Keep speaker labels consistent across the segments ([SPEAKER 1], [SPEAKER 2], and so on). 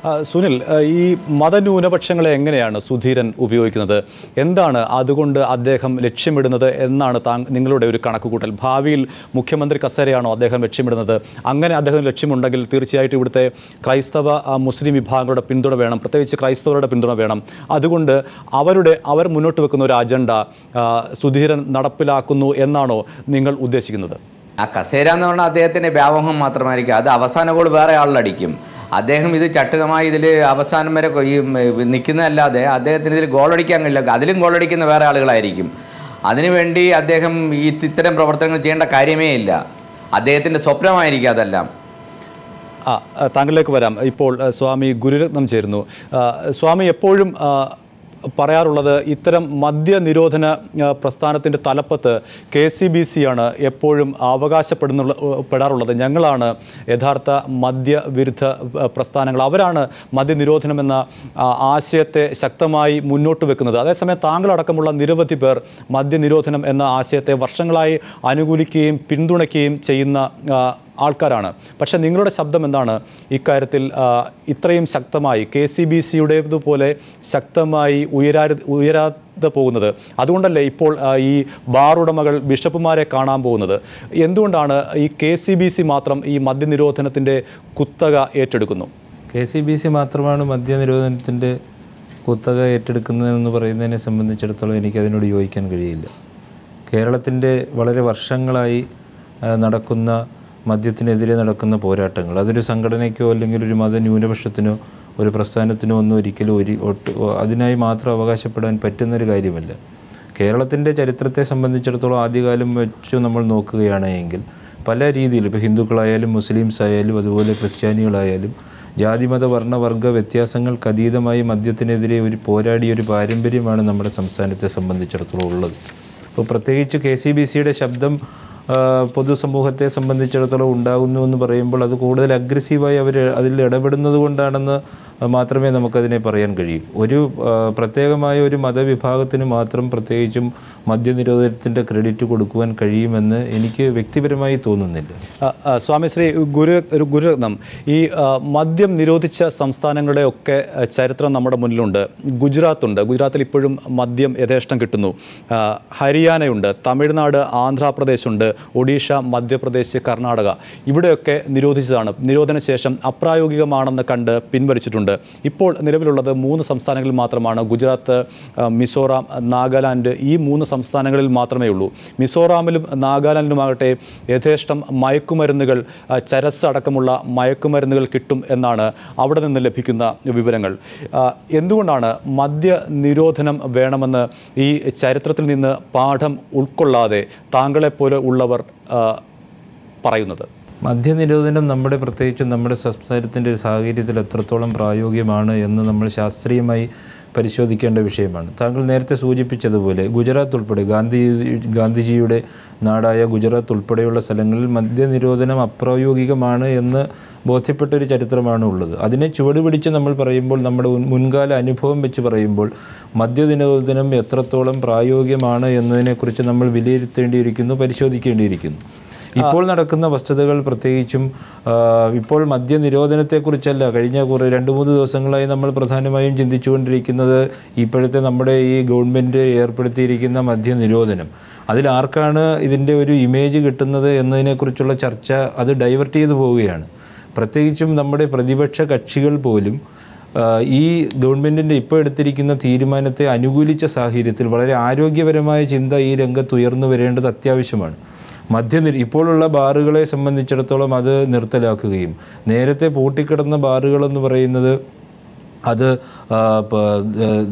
[SPEAKER 1] ആ, സുനിൽ ആ, ഈ മതന്യൂനപക്ഷങ്ങളെ എങ്ങനെയാണ് സുധീരൻ ഉപയോഗിക്കുന്നത് എന്താണ് അതുകൊണ്ട് അദ്ദേഹം ലക്ഷ്യമിടുന്നത് എന്നാണ് താ നിങ്ങളുടെ ഒരു കണക്കുകൂട്ടൽ ഭാവിയിൽ മുഖ്യമന്ത്രി കസേരയാണോ അദ്ദേഹം ലക്ഷ്യമിടുന്നത് അങ്ങനെ അദ്ദേഹം ലക്ഷ്യമുണ്ടെങ്കിൽ തീർച്ചയായിട്ടും ഇവിടുത്തെ ക്രൈസ്തവ ആ, മുസ്ലിം വിഭാഗങ്ങളുടെ പിന്തുണ വേണം പ്രത്യേകിച്ച് ക്രൈസ്തവരുടെ പിന്തുണ വേണം അതുകൊണ്ട് അവരുടെ അവർ മുന്നോട്ട് വെക്കുന്ന ഒരു അജണ്ട ആ, സുധീരൻ നടപ്പിലാക്കുന്നു എന്നാണോ നിങ്ങൾ ഉദ്ദേശിക്കുന്നത്
[SPEAKER 2] ആ കസേര എന്ന് പറഞ്ഞാൽ അദ്ദേഹത്തിൻ്റെ വ്യാമോഹം മാത്രമായിരിക്കും അത് അവസാന ഗോൾ വേറെ ആളിലടിക്കും അദ്ദേഹം ഇത് ചട്ടുകമായി ഇതിൽ അവസാനം വരെ കൊ- ഈ നിൽക്കുന്നതല്ലാതെ അദ്ദേഹത്തിന് ഇതിൽ ഗോളടിക്കാൻ കഴിയില്ല അതിലും ഗോളടിക്കുന്ന വേറെ ആളുകളായിരിക്കും അതിനുവേണ്ടി അദ്ദേഹം ഈ ഇത്തരം പ്രവർത്തനങ്ങൾ ചെയ്യേണ്ട കാര്യമേ ഇല്ല അദ്ദേഹത്തിൻ്റെ സ്വപ്നമായിരിക്കും അതെല്ലാം
[SPEAKER 1] ആ ആ, താങ്കളിലേക്ക് വരാം ഇപ്പോൾ ആ, സ്വാമി ഗുരുരത്നം ചേരുന്നു ആ, സ്വാമി എപ്പോഴും ആ, പറയാറുള്ളത് ഇത്തരം മദ്യനിരോധന ആ, പ്രസ്ഥാനത്തിൻ്റെ തലപ്പത്ത് കെ സി ബി സി ആണ് എപ്പോഴും അവകാശപ്പെടുന്നുള്ള പെടാറുള്ളത് ഞങ്ങളാണ് യഥാർത്ഥ മദ്യവിരുദ്ധ ആ, പ്രസ്ഥാനങ്ങൾ അവരാണ് മദ്യനിരോധനം എന്ന ആ, ആശയത്തെ ശക്തമായി മുന്നോട്ട് വെക്കുന്നത് അതേസമയം താങ്കളടക്കമുള്ള നിരവധി പേർ മദ്യനിരോധനം എന്ന ആശയത്തെ വർഷങ്ങളായി അനുകൂലിക്കുകയും പിന്തുണയ്ക്കുകയും ചെയ്യുന്ന ആ, ആൾക്കാരാണ് പക്ഷേ നിങ്ങളുടെ ശബ്ദം എന്താണ് ഇക്കാര്യത്തിൽ ആ, ഇത്രയും ശക്തമായി കെ സി ബി സിയുടേതുപോലെ ശക്തമായി ഉയരാ ഉയരാതെ പോകുന്നത് അതുകൊണ്ടല്ലേ ഇപ്പോൾ ആ, ഈ ബാർ ഉടമകൾ ബിഷപ്പുമാരെ കാണാൻ പോകുന്നത് എന്തുകൊണ്ടാണ് ഈ കെ സി ബി സി മാത്രം ഈ മദ്യനിരോധനത്തിൻ്റെ കുത്തക ഏറ്റെടുക്കുന്നു
[SPEAKER 3] കെ സി ബി സി മാത്രമാണ് മദ്യനിരോധനത്തിൻ്റെ കുത്തക ഏറ്റെടുക്കുന്നതെന്ന് പറയുന്നതിനെ സംബന്ധിച്ചിടത്തോളം എനിക്ക് അതിനോട് യോജിക്കാൻ കഴിയില്ല കേരളത്തിൻ്റെ വളരെ വർഷങ്ങളായി ആ, നടക്കുന്ന മദ്യത്തിനെതിരെ നടക്കുന്ന പോരാട്ടങ്ങൾ അതൊരു സംഘടനയ്ക്കോ അല്ലെങ്കിൽ ഒരു മതന്യൂനപക്ഷത്തിനോ ഒരു പ്രസ്ഥാനത്തിനോ ഒന്നും ഒരിക്കലും ഒരു ഒട്ട് അതിനായി മാത്രം അവകാശപ്പെടാൻ പറ്റുന്നൊരു കാര്യമല്ല കേരളത്തിൻ്റെ ചരിത്രത്തെ സംബന്ധിച്ചിടത്തോളം ആദ്യകാലം വെച്ച് നമ്മൾ നോക്കുകയാണ് എങ്കിൽ പല രീതിയിൽ ഇപ്പോൾ ഹിന്ദുക്കളായാലും മുസ്ലിംസ് ആയാലും അതുപോലെ ക്രിസ്ത്യാനികളായാലും ജാതിമത വർണ്ണ വർഗ വ്യത്യാസങ്ങൾക്ക് അതീതമായി മദ്യത്തിനെതിരെ ഒരു പോരാടിയ ഒരു പാരമ്പര്യമാണ് നമ്മുടെ സംസ്ഥാനത്തെ സംബന്ധിച്ചിടത്തോളം ഉള്ളത് അപ്പോൾ പ്രത്യേകിച്ച് കെ സി ബി സിയുടെ ശബ്ദം ആ, പൊതുസമൂഹത്തെ സംബന്ധിച്ചിടത്തോളം ഉണ്ടാകുന്നു എന്ന് പറയുമ്പോൾ അത് കൂടുതൽ അഗ്രസീവായി അവർ അതിൽ ഇടപെടുന്നത് കൊണ്ടാണെന്ന് മാത്രമേ നമുക്കതിനെ പറയാൻ കഴിയൂ ഒരു ആ, പ്രത്യേകമായ ഒരു മതവിഭാഗത്തിന് മാത്രം പ്രത്യേകിച്ചും മദ്യനിരോധനത്തിൻ്റെ ക്രെഡിറ്റ് കൊടുക്കുവാൻ കഴിയുമെന്ന് എനിക്ക് വ്യക്തിപരമായി തോന്നുന്നില്ല
[SPEAKER 1] ആ, ആ, സ്വാമി ശ്രീ ഗുരു ഒരു ഗുരുരത്നം ഈ ആ, മദ്യം നിരോധിച്ച സംസ്ഥാനങ്ങളുടെ ഒക്കെ ആ, ചരിത്രം നമ്മുടെ മുന്നിലുണ്ട് ഗുജറാത്തുണ്ട് ഗുജറാത്തിൽ ഇപ്പോഴും മദ്യം യഥേഷ്ടം കിട്ടുന്നു ആ, ഹരിയാനയുണ്ട് തമിഴ്നാട് ആന്ധ്രാപ്രദേശുണ്ട് ഒഡീഷ മധ്യപ്രദേശ് കർണാടക ഇവിടെയൊക്കെ നിരോധിച്ചതാണ് നിരോധന ശേഷം അപ്രായോഗികമാണെന്ന് കണ്ട് പിൻവലിച്ചിട്ടുണ്ട് ഇപ്പോൾ നിലവിലുള്ളത് മൂന്ന് സംസ്ഥാനങ്ങളിൽ മാത്രമാണ് ഗുജറാത്ത് ആ, മിസോറാം നാഗാലാൻഡ് ഈ മൂന്ന് സംസ്ഥാനങ്ങളിൽ മാത്രമേ ഉള്ളൂ മിസോറാമിലും നാഗാലാൻഡിലുമാകട്ടെ യഥേഷ്ടം മയക്കുമരുന്നുകൾ ആ, ചരസ് അടക്കമുള്ള മയക്കുമരുന്നുകൾ കിട്ടും എന്നാണ് അവിടെ നിന്ന് ലഭിക്കുന്ന വിവരങ്ങൾ ആ, എന്തുകൊണ്ടാണ് മദ്യ നിരോധനം വേണമെന്ന് ഈ ചരിത്രത്തിൽ നിന്ന് പാഠം ഉൾക്കൊള്ളാതെ താങ്കളെപ്പോലെ ഉള്ളവർ ആ, പറയുന്നത്
[SPEAKER 3] മദ്യനിരോധനം നമ്മുടെ പ്രത്യേകിച്ചും നമ്മുടെ സംസ്ഥാനത്തിൻ്റെ ഒരു സാഹചര്യത്തിൽ എത്രത്തോളം പ്രായോഗികമാണ് എന്ന് നമ്മൾ ശാസ്ത്രീയമായി പരിശോധിക്കേണ്ട വിഷയമാണ് താങ്കൾ നേരത്തെ സൂചിപ്പിച്ചതുപോലെ ഗുജറാത്ത് ഉൾപ്പെടെ ഗാന്ധി ഗാന്ധിജിയുടെ നാടായ ഗുജറാത്ത് ഉൾപ്പെടെയുള്ള സ്ഥലങ്ങളിൽ മദ്യനിരോധനം അപ്രായോഗികമാണ് എന്ന് ബോധ്യപ്പെട്ട ഒരു ചരിത്രമാണ് ഉള്ളത് അതിനെ ചുവട് പിടിച്ച് നമ്മൾ പറയുമ്പോൾ നമ്മുടെ മുൻ- മുൻകാല അനുഭവം വെച്ച് പറയുമ്പോൾ മദ്യനിരോധനം എത്രത്തോളം പ്രായോഗികമാണ് എന്നതിനെക്കുറിച്ച് നമ്മൾ വിലയിരുത്തേണ്ടിയിരിക്കുന്നു പരിശോധിക്കേണ്ടിയിരിക്കുന്നു ഇപ്പോൾ നടക്കുന്ന വസ്തുതകൾ പ്രത്യേകിച്ചും ആ, ഇപ്പോൾ മദ്യനിരോധനത്തെക്കുറിച്ചല്ല കഴിഞ്ഞ കുറേ രണ്ട് മൂന്ന് ദിവസങ്ങളായി നമ്മൾ പ്രധാനമായും ചിന്തിച്ചുകൊണ്ടിരിക്കുന്നത് ഇപ്പോഴത്തെ നമ്മുടെ ഈ ഗവൺമെൻറ് ഏർപ്പെടുത്തിയിരിക്കുന്ന മദ്യനിരോധനം അതിൽ ആർക്കാണ് ഇതിൻ്റെ ഒരു ഇമേജ് കിട്ടുന്നത് എന്നതിനെക്കുറിച്ചുള്ള ചർച്ച അത് ഡൈവേർട്ട് ചെയ്തു പോവുകയാണ് പ്രത്യേകിച്ചും നമ്മുടെ പ്രതിപക്ഷ കക്ഷികൾ പോലും ആ, ഈ ഗവൺമെൻറ്റിൻ്റെ ഇപ്പോൾ എടുത്തിരിക്കുന്ന തീരുമാനത്തെ അനുകൂലിച്ച സാഹചര്യത്തിൽ വളരെ ആരോഗ്യപരമായ ചിന്ത ഈ രംഗത്ത് ഉയർന്നു വരേണ്ടത് അത്യാവശ്യമാണ് മദ്യനിര ഇപ്പോഴുള്ള ബാറുകളെ സംബന്ധിച്ചിടത്തോളം അത് നിർത്തലാക്കുകയും നേരത്തെ പൂട്ടിക്കിടന്ന ബാറുകളെന്ന് പറയുന്നത് അത് ആ, പ- ഏഹ്,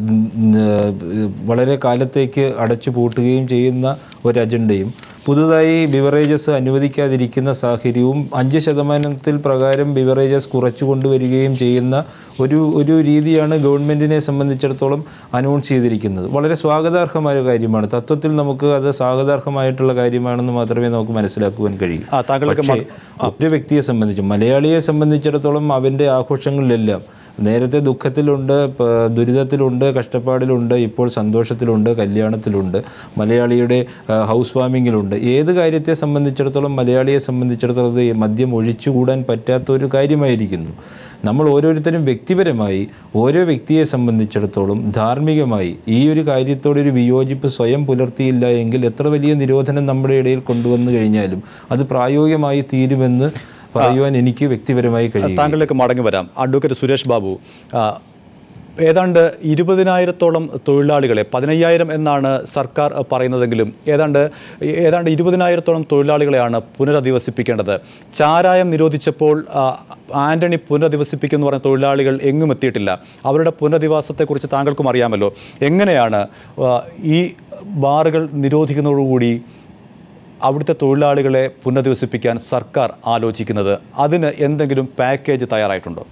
[SPEAKER 3] ഏഹ്, വളരെ കാലത്തേക്ക് അടച്ചു പൂട്ടുകയും ചെയ്യുന്ന ഒരു അജണ്ടയും പുതുതായി ബിവറേജസ് അനുവദിക്കാതിരിക്കുന്ന സാഹചര്യവും അഞ്ച് ശതമാനത്തിൽ പ്രകാരം ബിവറേജസ് കുറച്ചു കൊണ്ടുവരികയും ചെയ്യുന്ന ഒരു ഒരു രീതിയാണ് ഗവൺമെൻറ്റിനെ സംബന്ധിച്ചിടത്തോളം അനൗൺസ് ചെയ്തിരിക്കുന്നത് വളരെ സ്വാഗതാർഹമായ ഒരു കാര്യമാണ് തത്വത്തിൽ നമുക്ക് അത് സ്വാഗതാർഹമായിട്ടുള്ള കാര്യമാണെന്ന് മാത്രമേ നമുക്ക് മനസ്സിലാക്കുവാൻ കഴിയൂ
[SPEAKER 1] ആ താങ്കൾക്ക്
[SPEAKER 3] പക്ഷേ ഒറ്റ വ്യക്തിയെ സംബന്ധിച്ച് മലയാളിയെ സംബന്ധിച്ചിടത്തോളം അവൻ്റെ ആഘോഷങ്ങളിലെല്ലാം നേരത്തെ ദുഃഖത്തിലുണ്ട് പ- ദുരിതത്തിലുണ്ട് കഷ്ടപ്പാടിലുണ്ട് ഇപ്പോൾ സന്തോഷത്തിലുണ്ട് കല്യാണത്തിലുണ്ട് മലയാളിയുടെ ആ, ഹൗസ് വാമിങ്ങിലുണ്ട് ഏത് കാര്യത്തെ സംബന്ധിച്ചിടത്തോളം മലയാളിയെ സംബന്ധിച്ചിടത്തോളം ഇത് മദ്യം ഒഴിച്ചുകൂടാൻ പറ്റാത്ത ഒരു കാര്യമായിരിക്കുന്നു നമ്മൾ ഓരോരുത്തരും വ്യക്തിപരമായി ഓരോ വ്യക്തിയെ സംബന്ധിച്ചിടത്തോളം ധാർമ്മികമായി ഈ ഒരു കാര്യത്തോടൊരു വിയോജിപ്പ് സ്വയം പുലർത്തിയില്ല എങ്കിൽ എത്ര വലിയ നിരോധനം നമ്മുടെ ഇടയിൽ കൊണ്ടുവന്നു കഴിഞ്ഞാലും അത് പ്രായോഗികമായി തീരുമെന്ന് പറയുവാൻ എനിക്ക് വ്യക്തിപരമായി കഴിയും
[SPEAKER 1] താങ്കളിലേക്ക് മടങ്ങി വരാം അഡ്വക്കേറ്റ് സുരേഷ് ബാബു ആ, ഏതാണ്ട് ഇരുപതിനായിരത്തോളം തൊഴിലാളികളെ പതിനയ്യായിരം എന്നാണ് സർക്കാർ പറയുന്നതെങ്കിലും ഏതാണ്ട് ഏതാണ്ട് ഇരുപതിനായിരത്തോളം തൊഴിലാളികളെയാണ് പുനരധിവസിപ്പിക്കേണ്ടത് ചാരായം നിരോധിച്ചപ്പോൾ ആ, ആന്റണി പുനരധിവസിപ്പിക്കുമെന്ന് പറഞ്ഞ തൊഴിലാളികൾ എങ്ങും എത്തിയിട്ടില്ല അവരുടെ പുനരധിവാസത്തെക്കുറിച്ച് താങ്കൾക്കും അറിയാമല്ലോ എങ്ങനെയാണ് ആ, ഈ ബാറുകൾ നിരോധിക്കുന്നതോടുകൂടി അവിടുത്തെ തൊഴിലാളികളെ പുനരധിവസിപ്പിക്കാൻ സർക്കാർ ആലോചിക്കുന്നത് അതിന് എന്തെങ്കിലും പാക്കേജ് തയ്യാറായിട്ടുണ്ടോ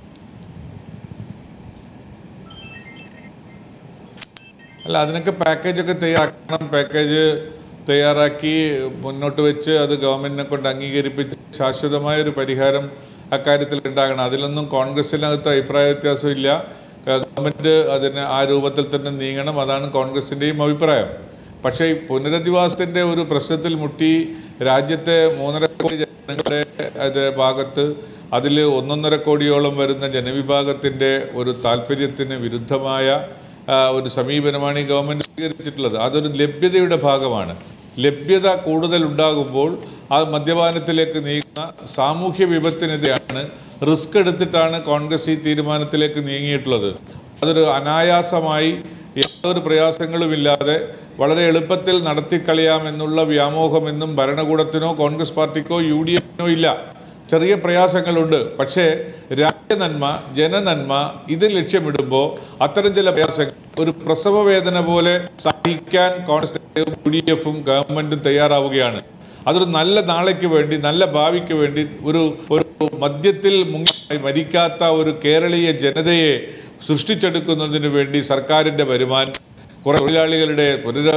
[SPEAKER 4] അല്ല അതിനൊക്കെ പാക്കേജൊക്കെ തയ്യാറാക്കണം പാക്കേജ് തയ്യാറാക്കി മുന്നോട്ട് വെച്ച് അത് ഗവൺമെന്റിനെ കൊണ്ട് അംഗീകരിപ്പിച്ച് ശാശ്വതമായ ഒരു പരിഹാരം അക്കാര്യത്തിൽ ഉണ്ടാകണം അതിലൊന്നും കോൺഗ്രസിനകത്ത് അഭിപ്രായ വ്യത്യാസമില്ല ഗവൺമെന്റ് അതിന് ആ രൂപത്തിൽ തന്നെ നീങ്ങണം അതാണ് കോൺഗ്രസിൻ്റെയും അഭിപ്രായം പക്ഷേ ഈ പുനരധിവാസത്തിൻ്റെ ഒരു പ്രശ്നത്തിൽ മുട്ടി രാജ്യത്തെ മൂന്നര കോടി ജനങ്ങളുടെ അത് ഭാഗത്ത് അതിൽ ഒന്നൊന്നര കോടിയോളം വരുന്ന ജനവിഭാഗത്തിൻ്റെ ഒരു താല്പര്യത്തിന് വിരുദ്ധമായ ആ, ഒരു സമീപനമാണ് ഈ ഗവൺമെൻറ് സ്വീകരിച്ചിട്ടുള്ളത് അതൊരു ലഭ്യതയുടെ ഭാഗമാണ് ലഭ്യത കൂടുതൽ ഉണ്ടാകുമ്പോൾ ആ മദ്യപാനത്തിലേക്ക് നീങ്ങുന്ന സാമൂഹ്യ വിപത്തിനെതിരെയാണ് റിസ്ക് എടുത്തിട്ടാണ് കോൺഗ്രസ് ഈ തീരുമാനത്തിലേക്ക് നീങ്ങിയിട്ടുള്ളത് അതൊരു അനായാസമായി യാതൊരു പ്രയാസങ്ങളുമില്ലാതെ വളരെ എളുപ്പത്തിൽ നടത്തിക്കളയാമെന്നുള്ള വ്യാമോഹമെന്നും ഭരണകൂടത്തിനോ കോൺഗ്രസ് പാർട്ടിക്കോ യു ഡി എഫിനോ ഇല്ല ചെറിയ പ്രയാസങ്ങളുണ്ട് പക്ഷേ രാജ്യനന്മ ജനനന്മ ഇത് ലക്ഷ്യമിടുമ്പോൾ അത്തരം ചില പ്രയാസങ്ങൾ ഒരു പ്രസവ വേദന പോലെ സഹിക്കാൻ കോൺഗ്രസ് യു ഡി എഫും ഗവൺമെന്റും തയ്യാറാവുകയാണ് അതൊരു നല്ല നാളേക്ക് വേണ്ടി നല്ല ഭാവിക്ക് വേണ്ടി ഒരു ഒരു മദ്യത്തിൽ മുങ്ങി മരിക്കാത്ത ഒരു കേരളീയ ജനതയെ സൃഷ്ടിച്ചെടുക്കുന്നതിന് വേണ്ടി സർക്കാരിന്റെ വരുമാനം കുറെ തൊഴിലാളികളുടെ പുനര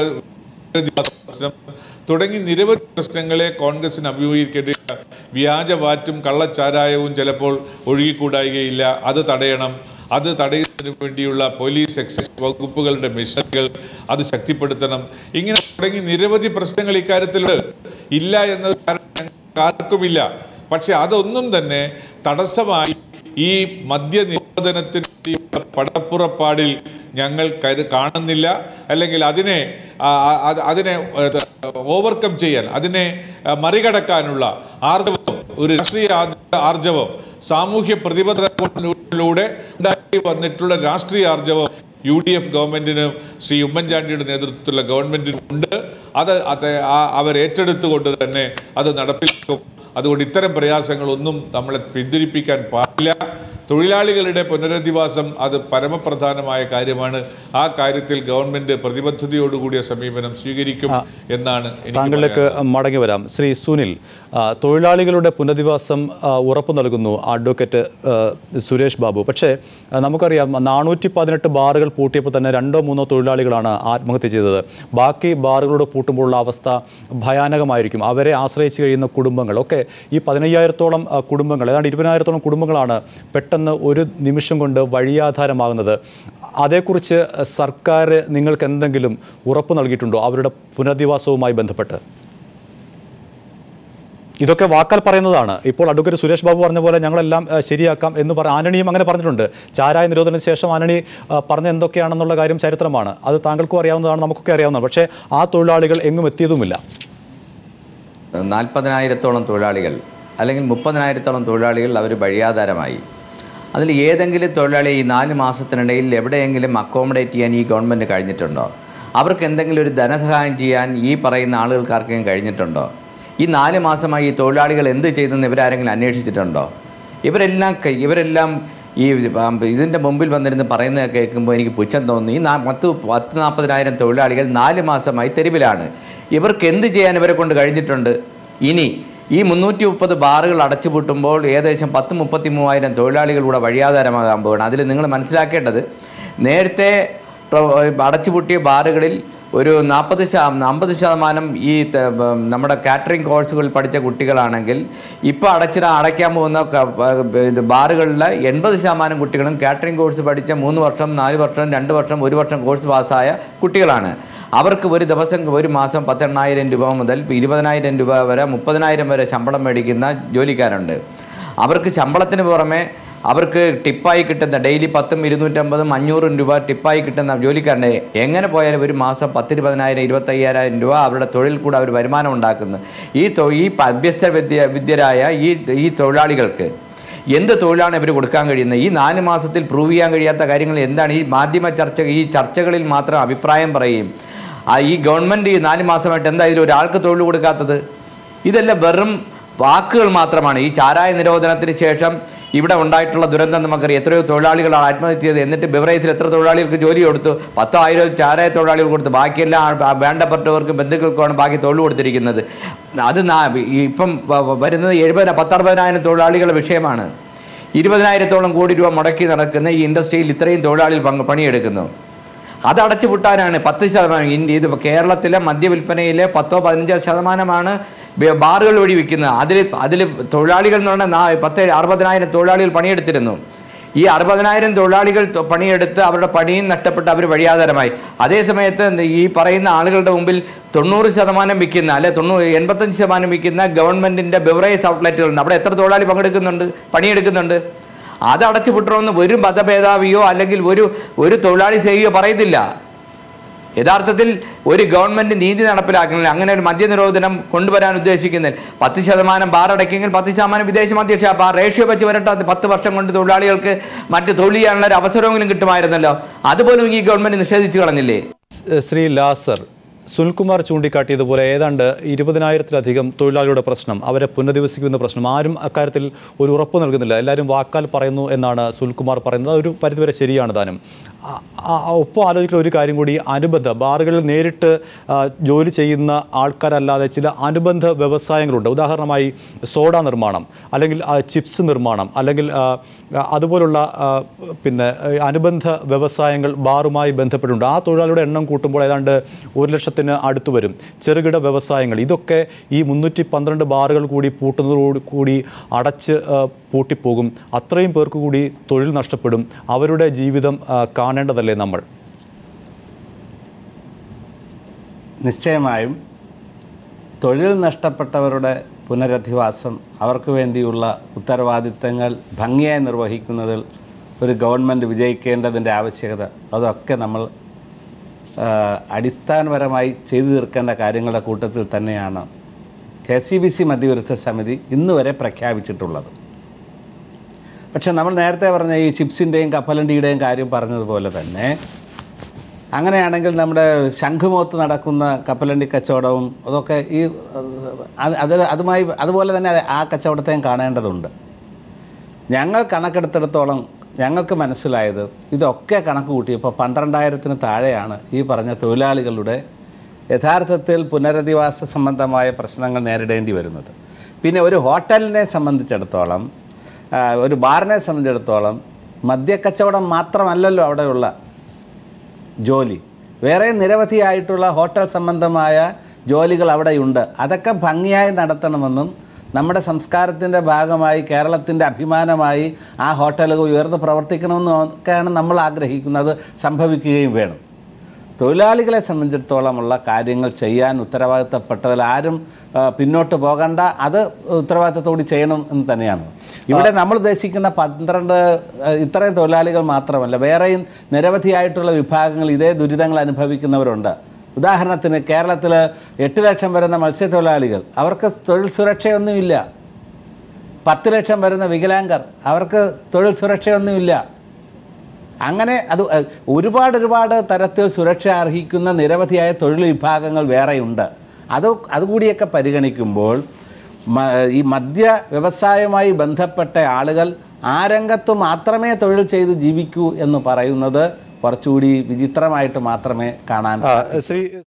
[SPEAKER 4] പ്രശ്നം തുടങ്ങി നിരവധി പ്രശ്നങ്ങളെ കോൺഗ്രസിന് അഭിമുഖീകരിക്കേണ്ടി വ്യാജവാറ്റും കള്ളച്ചാരായവും ചിലപ്പോൾ ഒഴുകിക്കൂടായികയില്ല അത് തടയണം അത് തടയുന്നതിന് വേണ്ടിയുള്ള പോലീസ് എക്സൈസ് വകുപ്പുകളുടെ മിഷനുകൾ അത് ശക്തിപ്പെടുത്തണം ഇങ്ങനെ തുടങ്ങി നിരവധി പ്രശ്നങ്ങൾ ഇക്കാര്യത്തിലുണ്ട് ഇല്ല എന്നത് കാരണം ഞങ്ങൾക്ക് ആർക്കുമില്ല പക്ഷെ അതൊന്നും തന്നെ തടസ്സമായി ഈ മദ്യനിരോധനത്തിൻ്റെ പടപ്പുറപ്പാടിൽ ഞങ്ങൾ കരു കാണുന്നില്ല അല്ലെങ്കിൽ അതിനെ ആ, ആ, അത് അതിനെ ഓവർകം ചെയ്യാൻ അതിനെ ആ, മറികടക്കാനുള്ള ആർജവം ഒരു രാഷ്ട്രീയ ആർജ- ആർജവം സാമൂഹ്യ പ്രതിബദ്ധതയിലൂടെ ഉണ്ടായി വന്നിട്ടുള്ള രാഷ്ട്രീയ ആർജവം യു ഡി എഫ് ഗവൺമെന്റിനും ശ്രീ ഉമ്മൻചാണ്ടിയുടെ നേതൃത്വത്തിലുള്ള ഗവൺമെന്റിനും ഉണ്ട് അത് അത് ആ- അവർ ഏറ്റെടുത്തുകൊണ്ട് തന്നെ അത് നടപ്പിലാക്കും അതുകൊണ്ട് ഇത്തരം പ്രയാസങ്ങളൊന്നും നമ്മളെ പിന്തിരിപ്പിക്കാൻ പാടില്ല തൊഴിലാളികളുടെ പുനരധിവാസം അത് പരമപ്രധാനമായ കാര്യമാണ് ആ കാര്യത്തിൽ ഗവൺമെന്റ് പ്രതിബദ്ധതയോടുകൂടിയ സമീപനം സ്വീകരിക്കും എന്നാണ് എനിക്ക്
[SPEAKER 1] താങ്കളിലേക്ക് മടങ്ങി വരാം ശ്രീ സുനിൽ ആ, തൊഴിലാളികളുടെ പുനരധിവാസം ആ, ഉറപ്പു നൽകുന്നു അഡ്വക്കേറ്റ് ആ, സുരേഷ് ബാബു പക്ഷേ ആ, നമുക്കറിയാം നാനൂറ്റി പതിനെട്ട് ബാറുകൾ പൂട്ടിയപ്പോൾ തന്നെ രണ്ടോ മൂന്നോ തൊഴിലാളികളാണ് ആത്മഹത്യ ചെയ്തത് ബാക്കി ബാറുകളോട് പൂട്ടുമ്പോഴുള്ള അവസ്ഥ ഭയാനകമായിരിക്കും അവരെ ആശ്രയിച്ച് കഴിയുന്ന കുടുംബങ്ങൾ ഒക്കെ ഈ പതിനയ്യായിരത്തോളം ആ, കുടുംബങ്ങൾ ഏതാണ്ട് ഇരുപതിനായിരത്തോളം കുടുംബങ്ങളാണ് പെട്ടെന്ന് ഒരു നിമിഷം കൊണ്ട് വഴിയാധാരമാകുന്നത് അതേക്കുറിച്ച് സർക്കാർ നിങ്ങൾക്ക് എന്തെങ്കിലും ഉറപ്പ് നൽകിയിട്ടുണ്ടോ അവരുടെ പുനരധിവാസവുമായി ബന്ധപ്പെട്ട് ഇതൊക്കെ വാക്കാൽ പറയുന്നതാണ് ഇപ്പോൾ അഡ്വക്കേറ്റ് സുരേഷ് ബാബു പറഞ്ഞ പോലെ ഞങ്ങളെല്ലാം ആ, ശരിയാക്കാം എന്ന് പറ ആന്റണിയും അങ്ങനെ പറഞ്ഞിട്ടുണ്ട് ചാരായ നിരോധനത്തിന് ശേഷം ആന്റണി ആ, പറഞ്ഞ എന്തൊക്കെയാണെന്നുള്ള കാര്യം ചരിത്രമാണ് അത് താങ്കൾക്കും അറിയാവുന്നതാണ് നമുക്കൊക്കെ അറിയാവുന്നതാണ് പക്ഷേ ആ തൊഴിലാളികൾ എങ്ങും എത്തിയതുമില്ല
[SPEAKER 2] നാൽപ്പതിനായിരത്തോളം തൊഴിലാളികൾ അല്ലെങ്കിൽ മുപ്പതിനായിരത്തോളം തൊഴിലാളികൾ അവർ വഴിയാധാരമായി അതിൽ ഏതെങ്കിലും തൊഴിലാളി ഈ നാല് മാസത്തിനിടയിൽ എവിടെയെങ്കിലും അക്കോമഡേറ്റ് ചെയ്യാൻ ഈ ഗവൺമെൻറ് കഴിഞ്ഞിട്ടുണ്ടോ അവർക്ക് എന്തെങ്കിലും ഒരു ധനസഹായം ചെയ്യാൻ ഈ പറയുന്ന ആളുകൾക്ക് ആർക്കെങ്കിലും കഴിഞ്ഞിട്ടുണ്ടോ ഈ നാല് മാസമായി ഈ തൊഴിലാളികൾ എന്ത് ചെയ്തെന്ന് ഇവരാരെങ്കിലും അന്വേഷിച്ചിട്ടുണ്ടോ ഇവരെല്ലാം ക- ഇവരെല്ലാം ഈ ഉം, ഇതിൻ്റെ മുമ്പിൽ വന്നിരുന്ന് പറയുന്നത് കേൾക്കുമ്പോൾ എനിക്ക് പുച്ഛം തോന്നുന്നു ഈ നാ പത്ത് പത്ത് നാൽപ്പതിനായിരം തൊഴിലാളികൾ നാല് മാസമായി തെരുവിലാണ് ഇവർക്ക് എന്ത് ചെയ്യാൻ ഇവരെ കൊണ്ട് കഴിഞ്ഞിട്ടുണ്ട് ഇനി ഈ മുന്നൂറ്റി മുപ്പത് ബാറുകൾ അടച്ചുപൂട്ടുമ്പോൾ ഏകദേശം പത്ത് മുപ്പത്തി മൂവായിരം തൊഴിലാളികളുടെ വഴിയാധാരമാകാൻ പോവുകയാണ് അതിൽ നിങ്ങൾ മനസ്സിലാക്കേണ്ടത് നേരത്തെ പ്ര- അടച്ചുപൂട്ടിയ ബാറുകളിൽ ഒരു നാൽപ്പത് ശതമാനം അമ്പത് ശതമാനം ഈ ത- ബ- നമ്മുടെ കാറ്ററിംഗ് കോഴ്സുകൾ പഠിച്ച കുട്ടികളാണെങ്കിൽ ഇപ്പോൾ അടച്ചിട അടയ്ക്കാൻ പോകുന്ന ക- ബ- ഇത് ബാറുകളിലെ എൺപത് ശതമാനം കുട്ടികളും കാറ്ററിംഗ് കോഴ്സ് പഠിച്ച മൂന്ന് വർഷം നാല് വർഷം രണ്ട് വർഷം ഒരു വർഷം കോഴ്സ് പാസ്സായ കുട്ടികളാണ് അവർക്ക് ഒരു ദിവസം ഒരു മാസം പത്തെണ്ണായിരം രൂപ മുതൽ ഇരുപതിനായിരം രൂപ വരെ മുപ്പതിനായിരം വരെ ശമ്പളം മേടിക്കുന്ന ജോലിക്കാരുണ്ട് അവർക്ക് ശമ്പളത്തിന് പുറമെ അവർക്ക് ടിപ്പായി കിട്ടുന്ന ഡെയിലി പത്തും ഇരുന്നൂറ്റമ്പതും അഞ്ഞൂറും രൂപ ടിപ്പായി കിട്ടുന്ന ജോലിക്കാരനെ എങ്ങനെ പോയാലും ഒരു മാസം പത്തിരുപതിനായിരം ഇരുപത്തയ്യായിരം രൂപ അവരുടെ തൊഴിൽ കൂടെ അവർ വരുമാനം ഉണ്ടാക്കുന്നു ഈ തൊ- ഈ പ- അഭ്യസ്ത വിദ്യ വിദ്യരായ ഈ ഈ തൊഴിലാളികൾക്ക് എന്ത് തൊഴിലാണ് ഇവർ കൊടുക്കാൻ കഴിയുന്നത് ഈ നാല് മാസത്തിൽ പ്രൂവ് ചെയ്യാൻ കഴിയാത്ത കാര്യങ്ങൾ എന്താണ് ഈ മാധ്യമ ചർച്ച ഈ ചർച്ചകളിൽ മാത്രം അഭിപ്രായം പറയും ആ ഈ ഗവൺമെൻറ് ഈ നാല് മാസമായിട്ട് എന്താ ഇതിൽ ഒരാൾക്ക് തൊഴിൽ കൊടുക്കാത്തത് ഇതെല്ലാം വെറും വാക്കുകൾ മാത്രമാണ് ഈ ചാരായ നിരോധനത്തിന് ശേഷം ഇവിടെ ഉണ്ടായിട്ടുള്ള ദുരന്തം നമുക്കറിയാം എത്രയോ തൊഴിലാളികളാണ് ആത്മഹത്യ ചെയ്തത് എന്നിട്ട് ബിവറേജിൽ എത്ര തൊഴിലാളികൾക്ക് ജോലി കൊടുത്തു പത്തോ ആയിരം ചാരായ തൊഴിലാളികൾ കൊടുത്തു ബാക്കിയെല്ലാം ആ വേണ്ടപ്പെട്ടവർക്ക് ബന്ധുക്കൾക്കാണ് ബാക്കി തൊഴിൽ കൊടുത്തിരിക്കുന്നത് അത് നാ- ഈ ഇപ്പം വ- വ- വരുന്നത് എഴുപതിന പത്തറുപതിനായിരം തൊഴിലാളികളുടെ വിഷയമാണ് ഇരുപതിനായിരത്തോളം കോടി രൂപ മുടക്കി നടക്കുന്ന ഈ ഇൻഡസ്ട്രിയിൽ ഇത്രയും തൊഴിലാളികൾ പങ്ക് പണിയെടുക്കുന്നു അത് അടച്ചു പൂട്ടാനാണ് പത്ത് ശതമാനം ഇന്ത്യ ഇത് കേരളത്തിലെ മദ്യവിൽപ്പനയിലെ പത്തോ പതിനഞ്ചോ ശതമാനമാണ് ബ- ബാറുകൾ വഴി വിൽക്കുന്നത് അതിൽ അതിൽ തൊഴിലാളികൾ എന്ന് പറഞ്ഞാൽ നാ- പത്ത് അറുപതിനായിരം തൊഴിലാളികൾ പണിയെടുത്തിരുന്നു ഈ അറുപതിനായിരം തൊഴിലാളികൾ തൊ- പണിയെടുത്ത് അവരുടെ പണിയും നഷ്ടപ്പെട്ട് അവർ വഴിയാധാരമായി അതേ സമയത്ത് എന്ത് ഈ പറയുന്ന ആളുകളുടെ മുമ്പിൽ തൊണ്ണൂറ് ശതമാനം വിൽക്കുന്ന അല്ലെ തൊണ്ണൂറ് എൺപത്തഞ്ച് ശതമാനം വിൽക്കുന്ന ഗവൺമെന്റിന്റെ ബിവറേജ് ഔട്ട്ലെറ്റുകളുണ്ട് അവിടെ എത്ര തൊഴിലാളി പങ്കെടുക്കുന്നുണ്ട് പണിയെടുക്കുന്നുണ്ട് അത് അടച്ചു വിട്ടണമെന്ന് ഒരു മതഭേദാവിയോ അല്ലെങ്കിൽ ഒരു ഒരു തൊഴിലാളി ചെയ്യുകയോ പറയുന്നില്ല യഥാർത്ഥത്തിൽ ഒരു ഗവൺമെന്റ് നീതി നടപ്പിലാക്കുന്നില്ല അങ്ങനെ ഒരു മദ്യനിരോധനം കൊണ്ടുവരാൻ ഉദ്ദേശിക്കുന്നില്ല പത്ത് ശതമാനം ബാർ അടയ്ക്കെങ്കിൽ പത്ത് ശതമാനം വിദേശ മദ്യ ആ റേഷ്യോ വെച്ച് വരട്ടെ അത് പത്ത് വർഷം കൊണ്ട് തൊഴിലാളികൾക്ക് മറ്റ് തൊഴിൽ ചെയ്യാനുള്ള ഒരു അവസരമെങ്കിലും കിട്ടുമായിരുന്നല്ലോ അതുപോലും ഈ ഗവൺമെന്റ് നിഷേധിച്ചു കളഞ്ഞില്ലേ
[SPEAKER 1] സ് ശ്രീ ലാസർ സുനിൽകുമാർ ചൂണ്ടിക്കാട്ടിയതുപോലെ ഏതാണ്ട് ഇരുപതിനായിരത്തിലധികം തൊഴിലാളികളുടെ പ്രശ്നം അവരെ പുനരധിവസിക്കുന്ന പ്രശ്നം ആരും അക്കാര്യത്തിൽ ഒരു ഉറപ്പ് നൽകുന്നില്ല എല്ലാവരും വാക്കാൽ പറയുന്നു എന്നാണ് സുനിൽകുമാർ പറയുന്നത് അതൊരു പരിധിവരെ ശരിയാണ് താനും ആ- ആ- ഒപ്പം ആലോചിക്കുന്ന ഒരു കാര്യം കൂടി അനുബന്ധ ബാറുകളിൽ നേരിട്ട് ആ, ജോലി ചെയ്യുന്ന ആൾക്കാരല്ലാതെ ചില അനുബന്ധ വ്യവസായങ്ങളുണ്ട് ഉദാഹരണമായി സോഡ നിർമ്മാണം അല്ലെങ്കിൽ ആ, ചിപ്സ് നിർമ്മാണം അല്ലെങ്കിൽ ആ, അതുപോലുള്ള ആ, പിന്നെ ആ, അനുബന്ധ വ്യവസായങ്ങൾ ബാറുമായി ബന്ധപ്പെട്ടുണ്ട് ആ തൊഴിലാളിയുടെ എണ്ണം കൂട്ടുമ്പോൾ ഏതാണ്ട് ഒരു ലക്ഷത്തിന് അടുത്ത് വരും ചെറുകിട വ്യവസായങ്ങൾ ഇതൊക്കെ ഈ മുന്നൂറ്റി പന്ത്രണ്ട് ബാറുകൾ കൂടി പൂട്ടുന്നതോട് കൂടി അടച്ച് ആ, പൂട്ടിപ്പോകും അത്രയും പേർക്ക് കൂടി തൊഴിൽ നഷ്ടപ്പെടും അവരുടെ ജീവിതം ആ, കാണേണ്ടതല്ലേ നമ്മൾ
[SPEAKER 5] നിശ്ചയമായും തൊഴിൽ നഷ്ടപ്പെട്ടവരുടെ പുനരധിവാസം അവർക്ക് വേണ്ടിയുള്ള ഉത്തരവാദിത്തങ്ങൾ ഭംഗിയായി നിർവഹിക്കുന്നതിൽ ഒരു ഗവൺമെൻറ് വിജയിക്കേണ്ടതിൻ്റെ ആവശ്യകത അതൊക്കെ നമ്മൾ ആ, അടിസ്ഥാനപരമായി ചെയ്തു തീർക്കേണ്ട കാര്യങ്ങളുടെ കൂട്ടത്തിൽ തന്നെയാണ് കെ സി ബി സി മദ്യവിരുദ്ധ സമിതി ഇന്ന് വരെ പ്രഖ്യാപിച്ചിട്ടുള്ളത് പക്ഷെ നമ്മൾ നേരത്തെ പറഞ്ഞ ഈ ചിപ്സിൻ്റെയും കപ്പലണ്ടിയുടെയും കാര്യം പറഞ്ഞതുപോലെ തന്നെ അങ്ങനെയാണെങ്കിൽ നമ്മുടെ ശംഖുമോത്ത് നടക്കുന്ന കപ്പലണ്ടി കച്ചവടവും അതൊക്കെ ഈ അത് അത് അതുമായി അതുപോലെ തന്നെ ആ കച്ചവടത്തെയും കാണേണ്ടതുണ്ട് ഞങ്ങൾ കണക്കെടുത്തിടത്തോളം ഞങ്ങൾക്ക് മനസ്സിലായത് ഇതൊക്കെ കണക്ക് കൂട്ടിയപ്പോൾ പന്ത്രണ്ടായിരത്തിന് താഴെയാണ് ഈ പറഞ്ഞ തൊഴിലാളികളുടെ യഥാർത്ഥത്തിൽ പുനരധിവാസ സംബന്ധമായ പ്രശ്നങ്ങൾ നേരിടേണ്ടി വരുന്നത് പിന്നെ ഒരു ഹോട്ടലിനെ സംബന്ധിച്ചിടത്തോളം ആ, ഒരു ബാറിനെ സംബന്ധിച്ചിടത്തോളം മദ്യക്കച്ചവടം മാത്രമല്ലല്ലോ അവിടെയുള്ള ജോലി വേറെ നിരവധിയായിട്ടുള്ള ഹോട്ടൽ സംബന്ധമായ ജോലികൾ അവിടെയുണ്ട് അതൊക്കെ ഭംഗിയായി നടത്തണമെന്നും നമ്മുടെ സംസ്കാരത്തിൻ്റെ ഭാഗമായി കേരളത്തിൻ്റെ അഭിമാനമായി ആ ഹോട്ടലുകൾ ഉയർന്ന് പ്രവർത്തിക്കണമെന്നും ഒക്കെയാണ് നമ്മൾ ആഗ്രഹിക്കുന്നത് സംഭവിക്കുകയും വേണം തൊഴിലാളികളെ സംബന്ധിച്ചിടത്തോളമുള്ള കാര്യങ്ങൾ ചെയ്യാൻ ഉത്തരവാദിത്തപ്പെട്ടതിൽ ആരും ആ, പിന്നോട്ട് പോകണ്ട അത് ഉത്തരവാദിത്തത്തോടെ ചെയ്യണം എന്ന് തന്നെയാണ് ഇവിടെ നമ്മൾ ഉദ്ദേശിക്കുന്ന പന്ത്രണ്ട് ആ, ഇത്രയും തൊഴിലാളികൾ മാത്രമല്ല വേറെയും നിരവധിയായിട്ടുള്ള വിഭാഗങ്ങൾ ഇതേ ദുരിതങ്ങൾ അനുഭവിക്കുന്നവരുണ്ട് ഉദാഹരണത്തിന് കേരളത്തിൽ എട്ട് ലക്ഷം വരുന്ന മത്സ്യത്തൊഴിലാളികൾ അവർക്ക് തൊഴിൽ സുരക്ഷയൊന്നുമില്ല പത്ത് ലക്ഷം വരുന്ന വികലാംഗർ അവർക്ക് തൊഴിൽ സുരക്ഷയൊന്നുമില്ല അങ്ങനെ അത് അഹ്, ഒരുപാട് ഒരുപാട് തരത്തിൽ സുരക്ഷ അർഹിക്കുന്ന നിരവധിയായ തൊഴിൽ വിഭാഗങ്ങൾ വേറെയുണ്ട് അത് അതുകൂടിയൊക്കെ പരിഗണിക്കുമ്പോൾ മ- ഈ മദ്യ വ്യവസായവുമായി ബന്ധപ്പെട്ട ആളുകൾ ആ രംഗത്ത് മാത്രമേ തൊഴിൽ ചെയ്ത് ജീവിക്കൂ എന്ന് പറയുന്നത് കുറച്ചുകൂടി വിചിത്രമായിട്ട് മാത്രമേ കാണാൻ
[SPEAKER 1] ആ, ശ്രീ